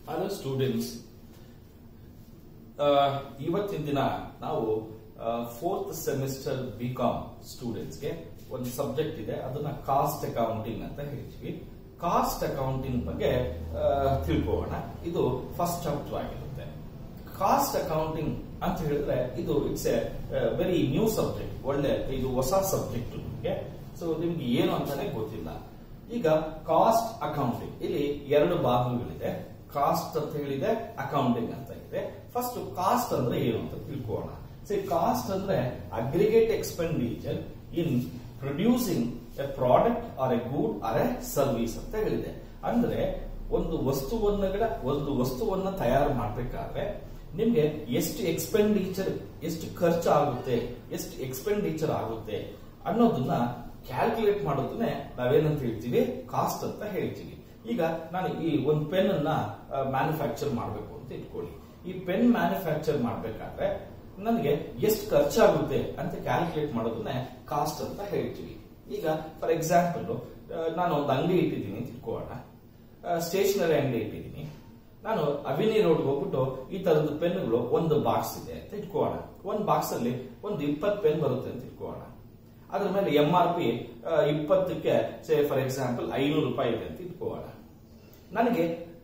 hello students ಇವತ್ತಿನ ದಿನ ನಾವು ಫೋರ್ತ್ ಸೆಮಿಸ್ಟರ್ ಬಿ ಕಾಮ್ ಸ್ಟೂಡೆಂಟ್ಸ್ಗೆ ಒಂದು ಸಬ್ಜೆಕ್ಟ್ ಇದೆ ಅದನ್ನ ಕಾಸ್ಟ್ ಅಕೌಂಟಿಂಗ್ ಅಂತ ಹೇಳ್ತೀವಿ ಕಾಸ್ಟ್ ಅಕೌಂಟಿಂಗ್ ಬಗ್ಗೆ ಆ, ತಿಳ್ಕೊಳ್ಳೋಣ ಇದು ಫಸ್ಟ್ ಚಾಪ್ಟರ್ ಆಗಿರುತ್ತೆ ಕಾಸ್ಟ್ ಅಕೌಂಟಿಂಗ್ ಅಂತ ಹೇಳಿದ್ರೆ ಇದು it's a very new subject ಒಳ್ಳೆ ಇದು ಹೊಸ ಸಬ್ಜೆಕ್ಟ್ ನಿಮಗೆ ಸೊ ನಿಮ್ಗೆ ಏನು ಅಂತಾನೆ ಗೊತ್ತಿಲ್ಲ ಈಗ ಕಾಸ್ಟ್ ಅಕೌಂಟಿಂಗ್ ಇಲ್ಲಿ ಎರಡು ಭಾಗಗಳಿದೆ ಕಾಸ್ಟ್ ಅಂತ ಹೇಳಿದೆ ಅಕೌಂಟಿಂಗ್ ಅಂತ ಇದೆ ಫಸ್ಟ್ ಕಾಸ್ಟ್ ಅಂದ್ರೆ ಏನು ಅಂತ ತಿಳ್ಕೊಳ್ಳೋಣ ಸಿ ಕಾಸ್ಟ್ ಅಂದ್ರೆ aggregate expenditure in producing a product or a good or a service ಅಂತ ಹೇಳಿದೆ ಅಂದ್ರೆ ಒಂದು ವಸ್ತುವನ್ನ ಒಂದು ವಸ್ತುವನ್ನ ತಯಾರು ಮಾಡಬೇಕಾದ್ರೆ ನಿಮ್ಗೆ ಎಷ್ಟು ಎಕ್ಸ್ಪೆಂಡಿಚರ್ ಎಷ್ಟು ಖರ್ಚು ಆಗುತ್ತೆ ಎಷ್ಟು ಎಕ್ಸ್ಪೆಂಡಿಚರ್ ಆಗುತ್ತೆ ಅನ್ನೋದನ್ನ ಕ್ಯಾಲ್ಕುಲೇಟ್ ಮಾಡೋದನ್ನೇ ನಾವೇನಂತ ಹೇಳ್ತೀವಿ ಕಾಸ್ಟ್ ಅಂತ ಹೇಳ್ತೀವಿ ಈಗ ನಾನು ಈ ಒಂದು ಪೆನ್ ಅನ್ನ ಮ್ಯಾನುಫ್ಯಾಕ್ಚರ್ ಮಾಡಬೇಕು ಅಂತ ಇಟ್ಕೊಳ್ಳಿ ಈ ಪೆನ್ ಮ್ಯಾನುಫ್ಯಾಕ್ಚರ್ ಮಾಡಬೇಕಾದ್ರೆ ನನಗೆ ಎಷ್ಟು ಖರ್ಚಾಗುತ್ತೆ ಅಂತ ಕ್ಯಾಲ್ಕುಲೇಟ್ ಮಾಡೋದನ್ನೇ ಕಾಸ್ಟ್ ಅಂತ ಹೇಳ್ತೀವಿ ಈಗ ಫಾರ್ ಎಕ್ಸಾಂಪಲ್ ನಾನು ಒಂದು ಅಂಗಡಿ ಇಟ್ಟಿದ್ದೀನಿ ಅಂತ ಇಟ್ಕೊಳ್ಳೋಣ ಸ್ಟೇಷನರಿ ಅಂಗಡಿ ಇಟ್ಟಿದ್ದೀನಿ ನಾನು ಅವಿನಿ ರೋಡ್ ಹೋಗ್ಬಿಟ್ಟು ಈ ತರದ ಪೆನ್ಗಳು ಒಂದು ಬಾಕ್ಸ್ ಇದೆ ಅಂತ ಇಟ್ಕೊಳ್ಳೋಣ ಒಂದು ಬಾಕ್ಸ್ ಅಲ್ಲಿ ಒಂದು ಇಪ್ಪತ್ತು ಪೆನ್ ಬರುತ್ತೆ ಅಂತ ಇಟ್ಕೊಳ್ಳೋಣ ಅದ್ರ ಮೇಲೆ ಎಂ ಆರ್ ಪಿ ಇಪ್ಪತ್ತಕ್ಕೆ ಸೇ ಫಾರ್ ಎಕ್ಸಾಂಪಲ್ ಐನೂರು ರೂಪಾಯಿ ಇದೆ ಅಂತ ಇಟ್ಕೊಳ್ಳೋಣ ನನಗೆ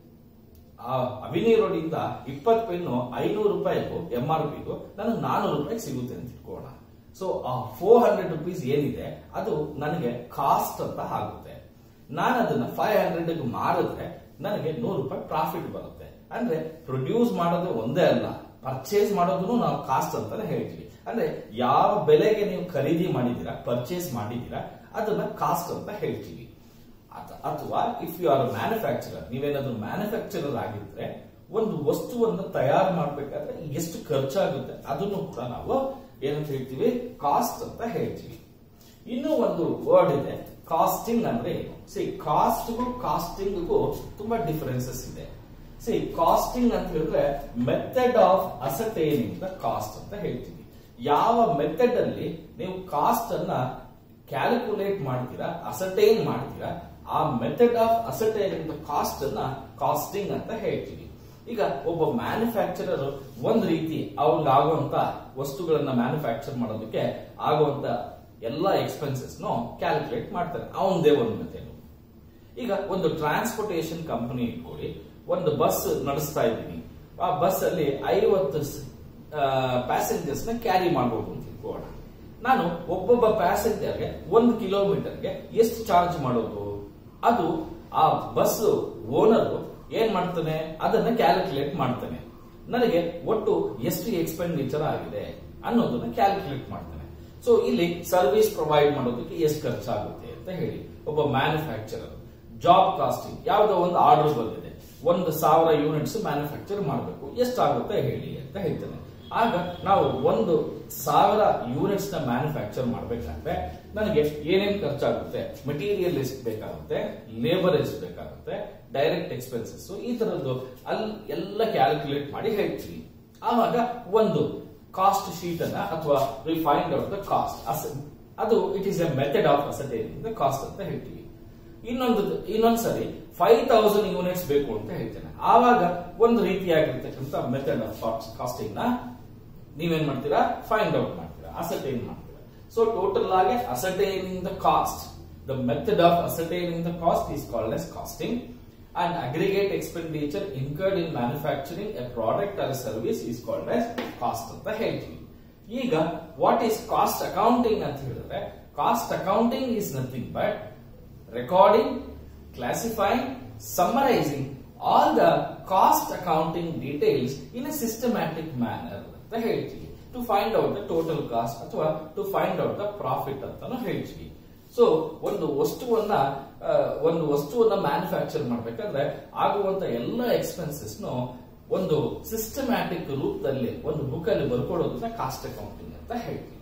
ಆ ಅವಿನಿ ರೋಡ್ ಇಂದ ಇಪ್ಪತ್ತು ಪೆನ್ನು ಐನೂರು ರೂಪಾಯಿಗೂ ಎಂ ಆರ್ ಪಿಗೂ ನನಗೆ ನಾನೂರು ರೂಪಾಯಿ ಸಿಗುತ್ತೆ ಅಂತ ಇಟ್ಕೊಳ್ಳೋಣ ಸೊ ಆ ಫೋರ್ ಹಂಡ್ರೆಡ್ ರುಪೀಸ್ ಏನಿದೆ ಅದು ನನಗೆ ಕಾಸ್ಟ್ ಅಂತ ಆಗುತ್ತೆ ನಾನು ಅದನ್ನ ಫೈವ್ ಹಂಡ್ರೆಡ್ ಮಾರಿದ್ರೆ ನನಗೆ ನೂರು ರೂಪಾಯಿ ಪ್ರಾಫಿಟ್ ಬರುತ್ತೆ ಅಂದ್ರೆ ಪ್ರೊಡ್ಯೂಸ್ ಮಾಡೋದು ಒಂದೇ ಅಲ್ಲ ಪರ್ಚೇಸ್ ಮಾಡೋದನ್ನು ನಾವು ಕಾಸ್ಟ್ ಅಂತಾನೆ ಹೇಳ್ತೀವಿ ಅಂದ್ರೆ ಯಾವ ಬೆಲೆಗೆ ನೀವು ಖರೀದಿ ಮಾಡಿದೀರಾ ಪರ್ಚೇಸ್ ಮಾಡಿದೀರಾ ಅದನ್ನ ಕಾಸ್ಟ್ ಅಂತ ಹೇಳ್ತೀವಿ ಅಥ- ಅಥವಾ ಇಫ್ ಯು ಆರ್ ಮ್ಯಾನುಫ್ಯಾಕ್ಚರರ್ ನೀವೇನಾದ್ರೂ ಮ್ಯಾನುಫ್ಯಾಕ್ಚರರ್ ಆಗಿದ್ರೆ ಒಂದು ವಸ್ತುವನ್ನು ತಯಾರು ಮಾಡಬೇಕಾದ್ರೆ ಎಷ್ಟು ಖರ್ಚಾಗುತ್ತೆ ಅದನ್ನು ಕೂಡ ನಾವು ಏನಂತ ಹೇಳ್ತೀವಿ ಕಾಸ್ಟ್ ಅಂತ ಹೇಳ್ತೀವಿ ಇನ್ನೂ ಒಂದು ವರ್ಡ್ ಇದೆ ಕಾಸ್ಟಿಂಗ್ ಅಂದ್ರೆ ಏನು ಸಿ ಕಾಸ್ಟ್ಗೂ ಕಾಸ್ಟಿಂಗ್ಗೂ ತುಂಬಾ ಡಿಫರೆನ್ಸಸ್ ಇದೆ ಸಿ ಕಾಸ್ಟಿಂಗ್ ಅಂತ ಹೇಳಿದ್ರೆ method of ascertaining the cost ಅಂತ ಹೇಳ್ತೀವಿ ಯಾವ ಮೆಥಡ್ ಅಲ್ಲಿ ನೀವು ಕಾಸ್ಟ್ ಅನ್ನ ಕ್ಯಾಲ್ಕುಲೇಟ್ ಮಾಡ್ತೀರಾ ಅಸಟೈನ್ ಮಾಡ್ತೀರಾ ಆ method of ascertaining the cost ಅನ್ನ ಕಾಸ್ಟಿಂಗ್ ಅಂತ ಹೇಳ್ತೀವಿ ಈಗ ಒಬ್ಬ ಮ್ಯಾನುಫ್ಯಾಕ್ಚರರ್ ಒಂದ್ ರೀತಿ ಅವ್ರಿಗೆ ಆಗುವಂತ ವಸ್ತುಗಳನ್ನ ಮ್ಯಾನುಫ್ಯಾಕ್ಚರ್ ಮಾಡೋದಕ್ಕೆ ಆಗುವಂತ ಎಲ್ಲಾ ಎಕ್ಸ್ಪೆನ್ಸಸ್ ಕ್ಯಾಲ್ಕುಲೇಟ್ ಮಾಡ್ತಾರೆ ಅವನದೇ ಒಂದು ಮೆಥಡ್ ಈಗ ಒಂದು ಟ್ರಾನ್ಸ್ಪೋರ್ಟೇಶನ್ ಕಂಪನಿ ಇಟ್ಕೊಳ್ಳಿ ಒಂದು ಬಸ್ ನಡೆಸ್ತಾ ಇದ್ದೀನಿ ಆ ಬಸ್ ಅಲ್ಲಿ ಐವತ್ತು ಪ್ಯಾಸೆಂಜರ್ಸ್ ನ ಕ್ಯಾರಿ ಮಾಡಬಹುದು ಅಂತ ಇಟ್ಕೊಳ್ಳೋಣ ನಾನು ಒಬ್ಬೊಬ್ಬ ಪ್ಯಾಸೆಂಜರ್ಗೆ ಒಂದು ಕಿಲೋಮೀಟರ್ಗೆ ಎಷ್ಟು ಚಾರ್ಜ್ ಮಾಡೋದು ಅದು ಆ ಬಸ್ ಓನರ್ ಏನ್ ಮಾಡ್ತಾನೆ ಅದನ್ನ ಕ್ಯಾಲ್ಕುಲೇಟ್ ಮಾಡ್ತಾನೆ ನನಗೆ ಒಟ್ಟು ಎಷ್ಟು ಎಕ್ಸ್ಪೆಂಡಿಚರ್ ಆಗಿದೆ ಅನ್ನೋದನ್ನ ಕ್ಯಾಲ್ಕುಲೇಟ್ ಮಾಡ್ತಾನೆ ಸೊ ಇಲ್ಲಿ ಸರ್ವಿಸ್ ಪ್ರೊವೈಡ್ ಮಾಡೋದಕ್ಕೆ ಎಷ್ಟು ಖರ್ಚಾಗುತ್ತೆ ಅಂತ ಹೇಳಿ ಒಬ್ಬ ಮ್ಯಾನುಫ್ಯಾಕ್ಚರರ್ ಜಾಬ್ ಕಾಸ್ಟಿಂಗ್ ಯಾವುದೋ ಒಂದು ಆರ್ಡರ್ ಬಂದಿದೆ ಒಂದು ಸಾವಿರ ಯೂನಿಟ್ಸ್ ಮ್ಯಾನುಫ್ಯಾಕ್ಚರ್ ಮಾಡಬೇಕು ಎಷ್ಟಾಗುತ್ತೆ ಹೇಳಿ ಅಂತ ಹೇಳ್ತಾನೆ ಆಗ ನಾವು ಒಂದು ಸಾವಿರ ಯೂನಿಟ್ಸ್ ನ ಮ್ಯಾನುಫ್ಯಾಕ್ಚರ್ ಮಾಡಬೇಕಾದ್ರೆ ನನಗೆ ಏನೇನ್ ಖರ್ಚಾಗುತ್ತೆ ಮೆಟೀರಿಯಲ್ ಎಷ್ಟು ಬೇಕಾಗುತ್ತೆ ಲೇಬರ್ ಎಷ್ಟು ಬೇಕಾಗುತ್ತೆ ಡೈರೆಕ್ಟ್ ಎಕ್ಸ್ಪೆನ್ಸಸ್ ಈ ತರದ್ದು ಅಲ್ಲಿ ಎಲ್ಲ ಕ್ಯಾಲ್ಕುಲೇಟ್ ಮಾಡಿ ಹೇಳ್ತೀವಿ ಆವಾಗ ಒಂದು ಕಾಸ್ಟ್ ಶೀಟ್ ಅನ್ನ ಅಥವಾ we find out the cost ಅದು it is a method of ascertaining the cost ಅಂತ ಹೇಳ್ತೀವಿ ಇನ್ನೊಂದು ಇನ್ನೊಂದ್ಸರಿ ಫೈವ್ ತೌಸಂಡ್ ಯೂನಿಟ್ಸ್ ಬೇಕು ಅಂತ ಹೇಳ್ತೇನೆ ಆವಾಗ ಒಂದು ರೀತಿಯಾಗಿರ್ತಕ್ಕಂಥ ಮೆಥಡ್ ಆಫ್ ಕಾಸ್ಟಿಂಗ್ ನ ನೀವೇನ್ ಮಾಡ್ತೀರಾ ಫೈಂಡ್ ಔಟ್ ಮಾಡ್ತೀರಾ ಅಸಟೈನ್ ಮಾಡ್ತೀರಾ ಸೊ ಟೋಟಲ್ ಆಗಿ ascertaining the cost the method of ascertaining the cost is called as costing and aggregate expenditure incurred in manufacturing a product or service is called as cost ಅಂತ ಹೇಳ್ತೀವಿ ಈಗ what is cost accounting ಅಂತ ಹೇಳಿದ್ರೆ cost accounting is nothing but recording, classifying, summarizing all the cost accounting details in a systematic manner ಅಂತ ಹೇಳ್ತೀವಿ to find out the total cost ಅಥವಾ to find out the profit ಅಂತಾನು ಹೇಳ್ತೀವಿ so ಒಂದು ವಸ್ತುವನ್ನ ಆ, ಒಂದು ವಸ್ತುವನ್ನ ಮ್ಯಾನುಫ್ಯಾಕ್ಚರ್ ಮಾಡ್ಬೇಕಾದ್ರೆ ಆಗುವಂತ ಎಲ್ಲ ಎಕ್ಸ್ಪೆನ್ಸಸ್ ಒಂದು ಸಿಸ್ಟಮ್ಯಾಟಿಕ್ ರೂಪದಲ್ಲಿ ಒಂದು ಬುಕ್ ಅಲ್ಲಿ ಬರ್ಕೊಡೋದನ್ನ ಕಾಸ್ಟ್ ಅಕೌಂಟಿಂಗ್ ಅಂತ ಹೇಳ್ತೀವಿ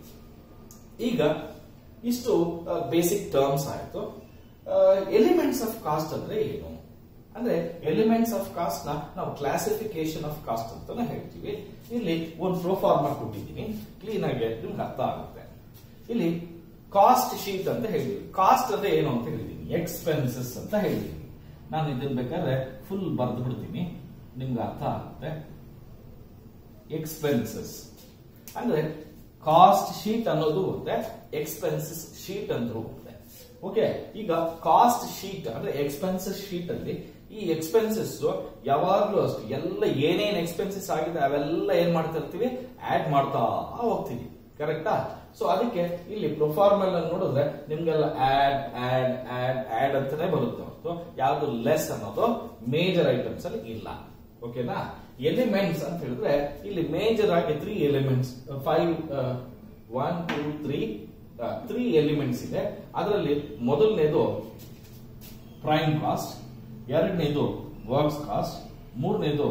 ಈಗ ಇಷ್ಟು ಬೇಸಿಕ್ ಟರ್ಮ್ಸ್ ಆಯ್ತು ಎಲಿಮೆಂಟ್ಸ್ ಆಫ್ ಕಾಸ್ಟ್ ಅಂದ್ರೆ ಏನು ಅಂದ್ರೆ ಎಲಿಮೆಂಟ್ಸ್ ಆಫ್ ಕಾಸ್ಟ್ ನ ನಾವು ಕ್ಲಾಸಿಫಿಕೇಶನ್ ಆಫ್ ಕಾಸ್ಟ್ ಅಂತಾನೆ ಹೇಳ್ತೀವಿ ಇಲ್ಲಿ ಒಂದು ಪ್ರೋಫಾರ್ಮಾ ಕೊಟ್ಟಿದ್ದೀನಿ ಕ್ಲೀನ್ ಆಗಿ ನಿಮ್ಗೆ ಅರ್ಥ ಆಗುತ್ತೆ ಇಲ್ಲಿ ಕಾಸ್ಟ್ ಶೀಟ್ ಅಂತ ಹೇಳಿದ್ವಿ ಕಾಸ್ಟ್ ಅಂದ್ರೆ ಏನು ಅಂತ ಹೇಳಿದೀನಿ ಎಕ್ಸ್ಪೆನ್ಸಸ್ ಅಂತ ಹೇಳಿದೀನಿ ನಾನು ಇದನ್ನ ಬೇಕಾದ್ರೆ ಫುಲ್ ಬರೆದು ಬಿಡ್ತೀನಿ ನಿಮ್ಗೆ ಅರ್ಥ ಆಗುತ್ತೆ ಎಕ್ಸ್ಪೆನ್ಸಸ್ ಅಂದ್ರೆ ಕಾಸ್ಟ್ ಶೀಟ್ ಅನ್ನೋದು ಒಂದೇ ಎಕ್ಸ್ಪೆನ್ಸಸ್ ಶೀಟ್ ಅಂದ್ರೂ ಒಂದೇ ಓಕೆ ಈಗ ಕಾಸ್ಟ್ ಶೀಟ್ ಅಂದ್ರೆ ಎಕ್ಸ್ಪೆನ್ಸಸ್ ಶೀಟ್ ಅಲ್ಲಿ ಈ ಎಕ್ಸ್ಪೆನ್ಸಸ್ ಯಾವಾಗ್ಲೂ ಅಷ್ಟು ಎಲ್ಲ ಏನೇನ್ ಎಕ್ಸ್ಪೆನ್ಸಸ್ ಆಗಿದೆ ಅವೆಲ್ಲ ಏನ್ ಮಾಡ್ತಾ ಇರ್ತೀವಿ ಆಡ್ ಮಾಡ್ತಾ ಹೋಗ್ತೀವಿ ಕರೆಕ್ಟಾ ಸೊ ಅದಕ್ಕೆ ಇಲ್ಲಿ ಪ್ರೊಫಾರ್ಮಲ್ ನೋಡಿದ್ರೆ ನಿಮ್ಗೆಲ್ಲ ಆಡ್ ಆಡ್ ಆಡ್ ಆಡ್ ಅಂತಾನೆ ಬರುತ್ತೆ ಹೊರತು ಯಾವ್ದು ಲೆಸ್ ಅನ್ನೋದು ಮೇಜರ್ ಐಟಮ್ಸ್ ಅಲ್ಲಿ ಇಲ್ಲ ಓಕೆನಾ ಎಲಿಮೆಂಟ್ಸ್ ಅಂತ ಹೇಳಿದ್ರೆ ಇಲ್ಲಿ ಮೇಜರ್ ಆಗಿ three elements five one two three three elements ಇದೆ ಅದರಲ್ಲಿ ಮೊದಲನೇದು ಪ್ರೈಮ್ ಕಾಸ್ಟ್ ಎರಡನೇದು ವರ್ಕ್ಸ್ ಕಾಸ್ಟ್ ಮೂರನೇದು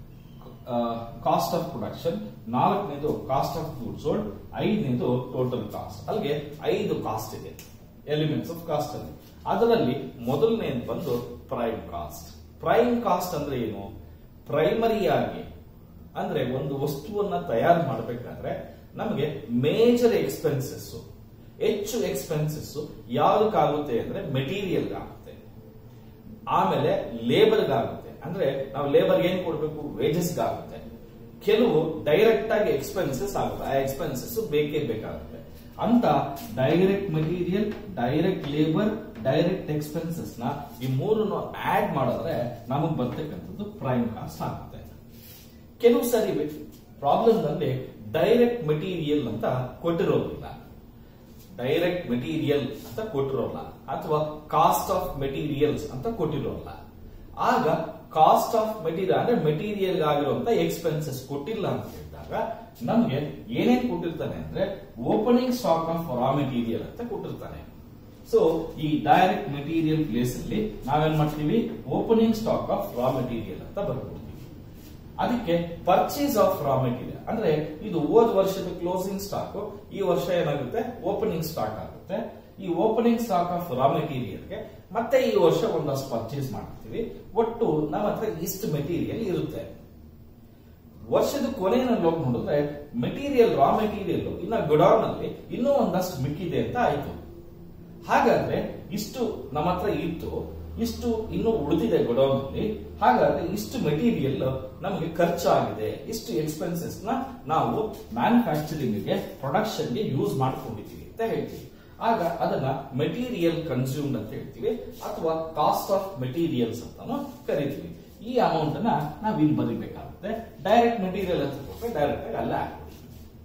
ಕಾಸ್ಟ್ ಆಫ್ ಪ್ರೊಡಕ್ಷನ್ ನಾಲ್ಕನೇದು ಕಾಸ್ಟ್ ಆಫ್ ಗೂಡ್ ಸೋಲ್ಡ್ ಐದನೇದು ಟೋಟಲ್ ಕಾಸ್ಟ್ ಅಲ್ಲಿಗೆ ಐದು ಕಾಸ್ಟ್ ಇದೆ ಎಲಿಮೆಂಟ್ಸ್ ಆಫ್ ಕಾಸ್ಟ್ ಅಲ್ಲಿ ಅದರಲ್ಲಿ ಮೊದಲನೇದು ಬಂದು ಪ್ರೈಮ್ ಕಾಸ್ಟ್ ಪ್ರೈಮ್ ಕಾಸ್ಟ್ ಅಂದ್ರೆ ಏನು ಪ್ರೈಮರಿ ಆಗಿ ಅಂದ್ರೆ ಒಂದು ವಸ್ತುವನ್ನ ತಯಾರು ಮಾಡಬೇಕಾದ್ರೆ ನಮಗೆ ಮೇಜರ್ ಎಕ್ಸ್ಪೆನ್ಸಸ್ ಹೆಚ್ಚು ಎಕ್ಸ್ಪೆನ್ಸಸ್ ಯಾವ್ದಕ್ಕಾಗುತ್ತೆ ಅಂದ್ರೆ ಮೆಟೀರಿಯಲ್ ಆಗುತ್ತೆ ಆಮೇಲೆ ಲೇಬರ್ ಆಗುತ್ತೆ ಅಂದ್ರೆ ನಾವು ಲೇಬರ್ ಏನ್ ಕೊಡ್ಬೇಕು ವೇಜಸ್ ಆಗುತ್ತೆ ಕೆಲವು ಡೈರೆಕ್ಟ್ ಆಗಿ ಎಕ್ಸ್ಪೆನ್ಸಸ್ ಆಗುತ್ತೆ ಆ ಎಕ್ಸ್ಪೆನ್ಸಸ್ ಬೇಕೇ ಬೇಕಾಗುತ್ತೆ ಅಂತ direct material direct labour direct expenses ನ ಈ ಮೂರನ್ನು ಆಡ್ ಮಾಡಿದ್ರೆ ನಮಗ್ ಬರ್ತಕ್ಕಂಥದ್ದು ಪ್ರೈಮ್ ಕಾಸ್ಟ್ ಆಗುತ್ತೆ ಕೆಲವು ಸರಿ ಪ್ರಾಬ್ಲಮ್ ನಲ್ಲಿ ಡೈರೆಕ್ಟ್ ಮೆಟೀರಿಯಲ್ ಅಂತ ಕೊಟ್ಟಿರೋದಿಲ್ಲ ಡೈರೆಕ್ಟ್ ಮೆಟೀರಿಯಲ್ ಅಂತ ಕೊಟ್ಟಿರೋಲ್ಲ ಅಥವಾ ಕಾಸ್ಟ್ ಆಫ್ ಮೆಟೀರಿಯಲ್ಸ್ ಅಂತ ಕೊಟ್ಟಿರೋಲ್ಲ ಆಗ ಕಾಸ್ಟ್ ಆಫ್ ಮೆಟೀರಿಯಲ್ ಅಂದ್ರೆ ಮೆಟೀರಿಯಲ್ ಆಗಿರುವಂತ ಎಕ್ಸ್ಪೆನ್ಸಸ್ ಕೊಟ್ಟಿಲ್ಲ ಅಂತ ಹೇಳಿದಾಗ ನಮ್ಗೆ ಏನೇನ್ ಕೊಟ್ಟಿರ್ತಾನೆ ಅಂದ್ರೆ opening stock of raw material ಅಂತ ಕೊಟ್ಟಿರ್ತಾನೆ ಸೊ ಈ ಡೈರೆಕ್ಟ್ ಮೆಟೀರಿಯಲ್ ಪ್ಲೇಸ್ ಅಲ್ಲಿ ನಾವೇನ್ ಮಾಡ್ತೀವಿ opening stock of raw material ಅಂತ ಬರ್ಕೊಡ್ತೀವಿ ಅದಕ್ಕೆ ಪರ್ಚೇಸ್ ಆಫ್ ರಾ ಮೆಟೀರಿಯಲ್ ಅಂದ್ರೆ ಇದು ಹೋದ ವರ್ಷದ ಕ್ಲೋಸಿಂಗ್ ಸ್ಟಾಕ್ ಈ ವರ್ಷ ಏನಾಗುತ್ತೆ ಓಪನಿಂಗ್ ಸ್ಟಾಕ್ ಆಗುತ್ತೆ ಈ ಓಪನಿಂಗ್ ಸ್ಟಾಕ್ ಆಫ್ ರಾ ಮೆಟೀರಿಯಲ್ಗೆ ಮತ್ತೆ ಈ ವರ್ಷ ಒಂದಷ್ಟು ಪರ್ಚೇಸ್ ಮಾಡ್ತೀವಿ ಒಟ್ಟು ನಮ್ಮ ಹತ್ರ ಇಷ್ಟು ಮೆಟೀರಿಯಲ್ ಇರುತ್ತೆ ವರ್ಷದ ಕೊನೆಯಲ್ಲಿ ಹೋಗಿ ನೋಡಿದ್ರೆ ಮೆಟೀರಿಯಲ್ ರಾ ಮೆಟೀರಿಯಲ್ ಇನ್ನ ಗೊಡೌನ್ ಅಲ್ಲಿ ಇನ್ನೂ ಒಂದಷ್ಟು ಮಿಕ್ಕಿದೆ ಅಂತ ಆಯ್ತು ಹಾಗಾದ್ರೆ ಇಷ್ಟು ನಮ್ಮ ಹತ್ರ ಇತ್ತು ಇಷ್ಟು ಇನ್ನು ಉಳಿದಿದೆ ಗೊಡೌನ್ ಅಲ್ಲಿ ಹಾಗಾದ್ರೆ ಇಷ್ಟು ಮೆಟೀರಿಯಲ್ ನಮಗೆ ಖರ್ಚಾಗಿದೆ ಇಷ್ಟು ಎಕ್ಸ್ಪೆನ್ಸಸ್ ನ ನಾವು ಮ್ಯಾನುಫ್ಯಾಕ್ಚರಿಂಗ್ ಗೆ ಪ್ರೊಡಕ್ಷನ್ ಗೆ ಯೂಸ್ ಮಾಡ್ಕೊಂಡಿದ್ದೀವಿ ಅಂತ ಹೇಳ್ತೀವಿ ಆಗ ಅದನ್ನ ಮೆಟೀರಿಯಲ್ ಕನ್ಸ್ಯೂಮ್ಡ್ ಅಂತ ಹೇಳ್ತೀವಿ ಅಥವಾ ಕಾಸ್ಟ್ ಆಫ್ ಮೆಟೀರಿಯಲ್ಸ್ ಅಂತಾನು ಕರಿತೀವಿ ಈ ಅಮೌಂಟ್ ನ ನಾವ್ ಇಲ್ಲಿ ಬರೀಬೇಕಾಗುತ್ತೆ ಡೈರೆಕ್ಟ್ ಮೆಟೀರಿಯಲ್ ಅಂತ ಕೊಟ್ಟರೆ ಡೈರೆಕ್ಟ್ ಆಗಿ ಅಲ್ಲೇ ಹಾಕ್ಬಿಡ್ತೀವಿ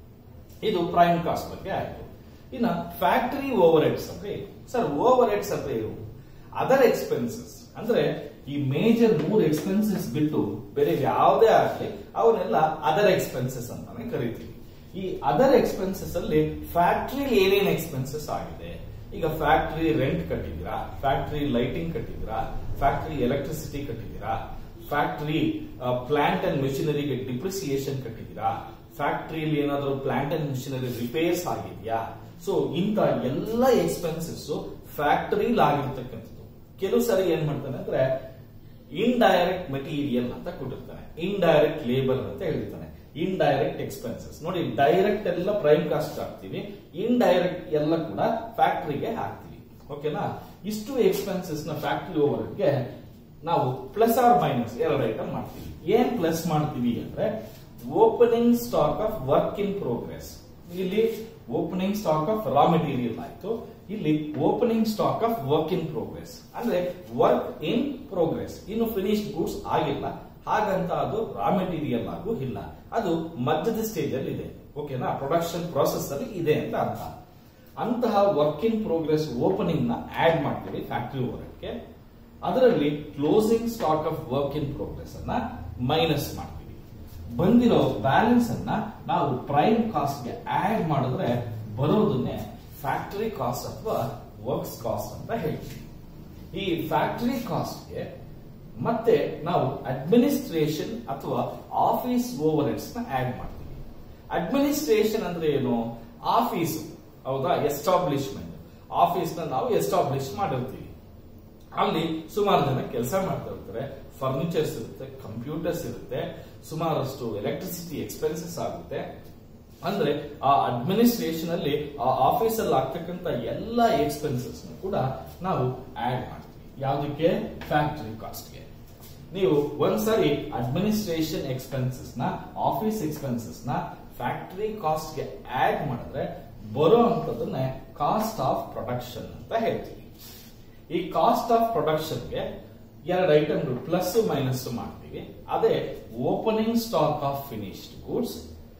ಇದು ಪ್ರೈಮ್ ಕಾಸ್ಟ್ ಬಗ್ಗೆ ಆಯ್ತು ಇನ್ನ ಫ್ಯಾಕ್ಟರಿ ಓವರ್ ಹೆಡ್ಸ್ ಅಂದ್ರೆ ಸರ್ ಓವರ್ ಹೆಡ್ಸ್ ಅಂದ್ರೆ ಏನು ಅದರ್ ಎಕ್ಸ್ಪೆನ್ಸಸ್ ಅಂದ್ರೆ ಈ ಮೇಜರ್ ಮೂರ್ ಎಕ್ಸ್ಪೆನ್ಸಸ್ ಬಿಟ್ಟು ಬೇರೆ ಯಾವುದೇ ಆಗಲಿ ಅವನ್ನೆಲ್ಲ ಅದರ್ ಎಕ್ಸ್ಪೆನ್ಸಸ್ ಅಂತಾನೆ ಕರಿತೀವಿ ಈ ಅದರ್ ಎಕ್ಸ್ಪೆನ್ಸಸ್ ಅಲ್ಲಿ ಫ್ಯಾಕ್ಟರಿ ಏನೇನ್ ಎಕ್ಸ್ಪೆನ್ಸಸ್ ಆಗಿದೆ ಈಗ ಫ್ಯಾಕ್ಟರಿ ರೆಂಟ್ ಕಟ್ಟಿದ್ದೀರಾ ಫ್ಯಾಕ್ಟರಿ ಲೈಟಿಂಗ್ ಕಟ್ಟಿದ್ದೀರಾ ಫ್ಯಾಕ್ಟರಿ ಎಲೆಕ್ಟ್ರಿಸಿಟಿ ಕಟ್ಟಿದ್ದೀರಾ ಫ್ಯಾಕ್ಟರಿ ಪ್ಲಾಂಟ್ ಅಂಡ್ ಮೆಷಿನರಿಗೆ ಡಿಪ್ರಿಸಿಯೇಷನ್ ಕಟ್ಟಿದ್ದೀರಾ ಫ್ಯಾಕ್ಟರಿಯಲ್ಲಿ ಏನಾದರೂ ಪ್ಲಾಂಟ್ ಅಂಡ್ ಮಿಷನರಿ ರಿಪೇರ್ಸ್ ಆಗಿದೆಯಾ ಸೊ ಇಂತ ಎಲ್ಲ ಎಕ್ಸ್ಪೆನ್ಸಸ್ ಫ್ಯಾಕ್ಟರಿಲಿ ಆಗಿರ್ತಕ್ಕಂಥದ್ದು ಕೆಲವು ಸರಿ ಏನ್ ಮಾಡ್ತಾನೆ ಅಂದ್ರೆ ಇಂಡೈರೆಕ್ಟ್ ಮೆಟೀರಿಯಲ್ ಅಂತ ಕೊಟ್ಟಿರ್ತಾನೆ ಇಂಡೈರೆಕ್ಟ್ ಲೇಬರ್ ಅಂತ ಹೇಳ್ತಾನೆ ಇಂಡೈರೆಕ್ಟ್ ಎಕ್ಸ್ಪೆನ್ಸಸ್ ನೋಡಿ ಡೈರೆಕ್ಟ್ ಎಲ್ಲ ಪ್ರೈಮ್ ಕಾಸ್ಟ್ ಹಾಕ್ತಿವಿ ಇಂಡೈರೆಕ್ಟ್ ಎಲ್ಲ ಕೂಡ ಫ್ಯಾಕ್ಟರಿಗೆ ಹಾಕ್ತಿವಿ ಓಕೆನಾ ಇಷ್ಟು ಎಕ್ಸ್ಪೆನ್ಸಸ್ ನ ಫ್ಯಾಕ್ಟರಿ ಓವರ್ಗೆ ನಾವು ಪ್ಲಸ್ ಆರ್ ಮೈನಸ್ ಎರಡು ಐಟಮ್ ಮಾಡ್ತೀವಿ ಏನ್ ಪ್ಲಸ್ ಮಾಡ್ತೀವಿ ಅಂದ್ರೆ opening stock of work in progress ಇಲ್ಲಿ opening stock of raw material ಆಯ್ತು ಇಲ್ಲಿ opening stock of work in progress ಅಂದ್ರೆ ವರ್ಕ್ ಇನ್ ಪ್ರೋಗ್ರೆಸ್ ಇನ್ನು ಫಿನಿಶ್ ಗೂಡ್ಸ್ ಆಗಿಲ್ಲ ಹಾಗಂತ ಅದು ರಾ ಮೆಟೀರಿಯಲ್ ಆಗು ಇಲ್ಲ ಅದು ಮಧ್ಯದ ಸ್ಟೇಜ್ ಅಲ್ಲಿ ಇದೆ ಓಕೆನಾ ಪ್ರೊಡಕ್ಷನ್ ಪ್ರಾಸೆಸ್ ಅಲ್ಲಿ ಇದೆ ಅಂತ ಅರ್ಥ ಅಂತಹ ವರ್ಕ್ ಇನ್ ಪ್ರೋಗ್ರೆಸ್ ಓಪನಿಂಗ್ ನ ಆಡ್ ಮಾಡ್ತೀವಿ ಫ್ಯಾಕ್ಟರಿ ಓವರ್ಗೆ ಅದರಲ್ಲಿ closing stock of work in progress ಅನ್ನ ಮೈನಸ್ ಮಾಡ್ತೀವಿ ಬಂದಿರೋ ಬ್ಯಾಲೆನ್ಸ್ ಅನ್ನ ನಾವು ಪ್ರೈಮ್ ಕಾಸ್ಟ್ ಗೆ ಆಡ್ ಮಾಡಿದ್ರೆ ಬರೋದನ್ನೇ ಫ್ಯಾಕ್ಟರಿ ಕಾಸ್ಟ್ ಅಥವಾ ವರ್ಕ್ಸ್ ಕಾಸ್ಟ್ ಅಂತ ಹೇಳ್ತೀವಿ ಈ ಫ್ಯಾಕ್ಟರಿ ಕಾಸ್ಟ್ಗೆ ಮತ್ತೆ ನಾವು ಅಡ್ಮಿನಿಸ್ಟ್ರೇಷನ್ ಅಥವಾ ಆಫೀಸ್ ಓವರ್ ಹೆಡ್ಸ್ ನ ಆಡ್ ಮಾಡ್ತೀವಿ ಅಡ್ಮಿನಿಸ್ಟ್ರೇಷನ್ ಅಂದ್ರೆ ಏನು ಆಫೀಸ್ ಹೌದಾ ಎಸ್ಟಾಬ್ಲಿಷ್ಮೆಂಟ್ ಆಫೀಸ್ ನ ನಾವು ಎಸ್ಟಾಬ್ಲಿಷ್ ಮಾಡಿರ್ತೀವಿ ಅಲ್ಲಿ ಸುಮಾರು ಜನ ಕೆಲಸ ಮಾಡ್ತಾ ಇರ್ತಾರೆ ಫರ್ನಿಚರ್ಸ್ ಇರುತ್ತೆ ಕಂಪ್ಯೂಟರ್ಸ್ ಇರುತ್ತೆ ಸುಮಾರಷ್ಟು ಎಲೆಕ್ಟ್ರಿಸಿಟಿ ಎಕ್ಸ್ಪೆನ್ಸಸ್ ಆಗುತ್ತೆ ಅಂದ್ರೆ ಆ ಅಡ್ಮಿನಿಸ್ಟ್ರೇಷನ್ ಅಲ್ಲಿ ಆ ಆಫೀಸ್ ಅಲ್ಲಿ ಆಗ್ತಕ್ಕಂತ ಎಲ್ಲ ಎಕ್ಸ್ಪೆನ್ಸಸ್ ಕೂಡ ನಾವು ಆಡ್ ಮಾಡ್ತೀವಿ ಯಾವುದಕ್ಕೆ ಫ್ಯಾಕ್ಟರಿ ಕಾಸ್ಟ್ಗೆ ನೀವು ಒಂದ್ಸರಿ ಅಡ್ಮಿನಿಸ್ಟ್ರೇಷನ್ ಎಕ್ಸ್ಪೆನ್ಸಸ್ ನ ಆಫೀಸ್ ಎಕ್ಸ್ಪೆನ್ಸಸ್ ನ ಫ್ಯಾಕ್ಟರಿ ಕಾಸ್ಟ್ ಗೆ ಆಡ್ ಮಾಡಿದ್ರೆ ಬರೋ ಅಂತದನ್ನೇ ಕಾಸ್ಟ್ ಆಫ್ ಪ್ರೊಡಕ್ಷನ್ ಅಂತ ಹೇಳ್ತೀವಿ ಈ ಕಾಸ್ಟ್ ಆಫ್ ಪ್ರೊಡಕ್ಷನ್ ಗೆ ಎರಡು ಐಟಮ್ ಪ್ಲಸ್ ಮೈನಸ್ ಮಾಡ್ತೀವಿ ಅದೇ opening stock of finished goods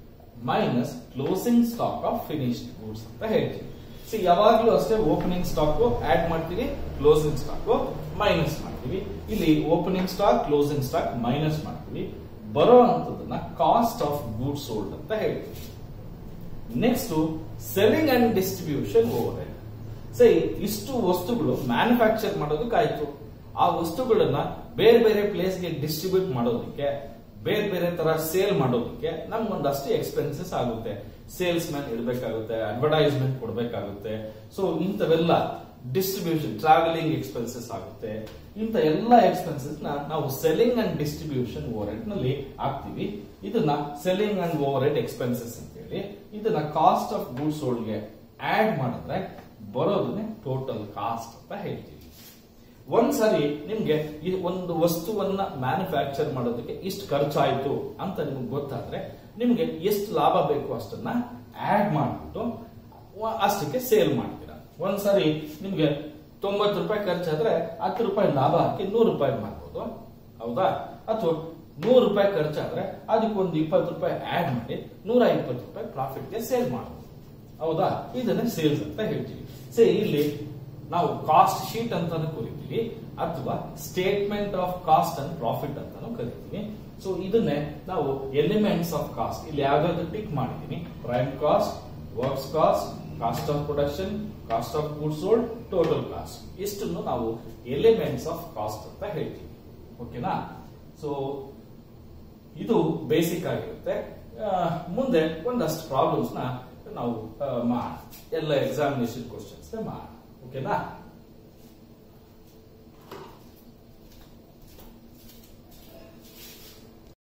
minus closing stock of finished goods ಅಂತ ಹೇಳ್ತೀವಿ ಸಿ ಯಾವಾಗ್ಲೂ ಅಷ್ಟೇ ಓಪನಿಂಗ್ ಸ್ಟಾಕ್ ಆಡ್ ಮಾಡ್ತೀವಿ ಕ್ಲೋಸಿಂಗ್ ಸ್ಟಾಕ್ ಮೈನಸ್ ಮಾಡ್ತೀವಿ ಇಲ್ಲಿ opening stock closing stock minus ಮಾಡ್ತೀವಿ ಬರೋ ಅಂತದನ್ನ ಕಾಸ್ಟ್ ಆಫ್ ಗೂಡ್ಸ್ ಸೋಲ್ಡ್ ಅಂತ ಹೇಳ್ತೀವಿ next selling and distribution over ಸರಿ ಇಷ್ಟು ವಸ್ತುಗಳು ಮ್ಯಾನುಫ್ಯಾಕ್ಚರ್ ಮಾಡೋದಕ್ಕಾಯ್ತು ಆ ವಸ್ತುಗಳನ್ನ ಬೇರೆ ಬೇರೆ ಪ್ಲೇಸ್ಗೆ ಡಿಸ್ಟ್ರಿಬ್ಯೂಟ್ ಮಾಡೋದಕ್ಕೆ ಬೇರೆ ಬೇರೆ ತರ ಸೇಲ್ ಮಾಡೋದಕ್ಕೆ ನಮ್ಗೊಂದಷ್ಟು ಎಕ್ಸ್ಪೆನ್ಸಸ್ ಆಗುತ್ತೆ ಸೇಲ್ಸ್ ಮ್ಯಾನ್ ಇಡಬೇಕಾಗುತ್ತೆ ಅಡ್ವರ್ಟೈಸ್ಮೆಂಟ್ ಕೊಡಬೇಕಾಗುತ್ತೆ ಸೊ ಇಂಥವೆಲ್ಲ ಡಿಸ್ಟ್ರಿಬ್ಯೂಷನ್ ಟ್ರಾವೆಲಿಂಗ್ ಎಕ್ಸ್ಪೆನ್ಸಸ್ ಆಗುತ್ತೆ ಇಂಥ ಎಲ್ಲ ಎಕ್ಸ್ಪೆನ್ಸಸ್ ನ ನಾವು ಸೆಲ್ಲಿಂಗ್ ಅಂಡ್ ಡಿಸ್ಟ್ರಿಬ್ಯೂಷನ್ ಓವರ್ ನಲ್ಲಿ ಹಾಕ್ತಿವಿ ಇದನ್ನ selling and overhead expenses ಅಂತ ಹೇಳಿ ಇದನ್ನ ಕಾಸ್ಟ್ ಆಫ್ ಗೂಡ್ಸ್ ಗೆ ಆಡ್ ಮಾಡಿದ್ರೆ ಬರೋದನ್ನೇ ಟೋಟಲ್ ಕಾಸ್ಟ್ ಅಂತ ಹೇಳ್ತೀವಿ ಒಂದ್ಸರಿ ನಿಮ್ಗೆ ಈ ಒಂದು ವಸ್ತುವನ್ನ ಮ್ಯಾನುಫ್ಯಾಕ್ಚರ್ ಮಾಡೋದಕ್ಕೆ ಇಷ್ಟು ಖರ್ಚಾಯ್ತು ಅಂತ ನಿಮ್ಗೆ ಗೊತ್ತಾದ್ರೆ ನಿಮ್ಗೆ ಎಷ್ಟು ಲಾಭ ಬೇಕು ಅಷ್ಟನ್ನ ಆಡ್ ಮಾಡ್ಬಿಟ್ಟು ವ- ಅಷ್ಟಕ್ಕೆ ಸೇಲ್ ಮಾಡ್ತೀರಾ ಒಂದ್ಸರಿ ನಿಮ್ಗೆ ತೊಂಬತ್ತು ರೂಪಾಯಿ ಖರ್ಚಾದ್ರೆ ಹತ್ತು ರೂಪಾಯಿ ಲಾಭ ಹಾಕಿ ನೂರು ರೂಪಾಯಿ ಮಾಡ್ಬೋದು ಹೌದಾ ಅಥವಾ ನೂರು ರೂಪಾಯಿ ಖರ್ಚಾದ್ರೆ ಅದಕ್ಕೊಂದು ಇಪ್ಪತ್ತು ರೂಪಾಯಿ ಆಡ್ ಮಾಡಿ ನೂರ ಇಪ್ಪತ್ತು ರೂಪಾಯಿ ಪ್ರಾಫಿಟ್ಗೆ ಸೇಲ್ ಮಾಡ್ಬೋದು ಹೌದಾ ಇದನ್ನ ಸೇಲ್ಸ್ ಅಂತ ಹೇಳ್ತೀವಿ ಸೇ ಇಲ್ಲಿ ನಾವು ಕಾಸ್ಟ್ ಶೀಟ್ ಅಂತಾನು ಕರಿತೀವಿ ಅಥವಾ statement of cost and profit ಅಂತಾನು ಕರಿತೀವಿ ಸೊ ಇದನ್ನೇ ನಾವು ಎಲಿಮೆಂಟ್ಸ್ ಆಫ್ ಕಾಸ್ಟ್ ಇಲ್ಲಿ ಯಾವ್ದಾದ್ರು ಟಿಕ್ ಮಾಡಿದೀನಿ prime cost works cost cost of production cost of goods sold total cost ಇಷ್ಟನ್ನು ನಾವು ಎಲಿಮೆಂಟ್ಸ್ ಆಫ್ ಕಾಸ್ಟ್ ಅಂತ ಹೇಳ್ತೀವಿ ಓಕೆನಾ ಸೊ ಇದು ಬೇಸಿಕ್ ಆಗಿರುತ್ತೆ ಆ, ಮುಂದೆ ಒಂದಷ್ಟು ಪ್ರಾಬ್ಲಮ್ಸ್ ನ ನಾವು ಆ, ಮಾಡೋಣ ಎಲ್ಲ ಎಕ್ಸಾಮಿನೇಷನ್ ಕ್ವಶನ್ಸ್ ಮಾಡೋಣ ಓಕೆನಾ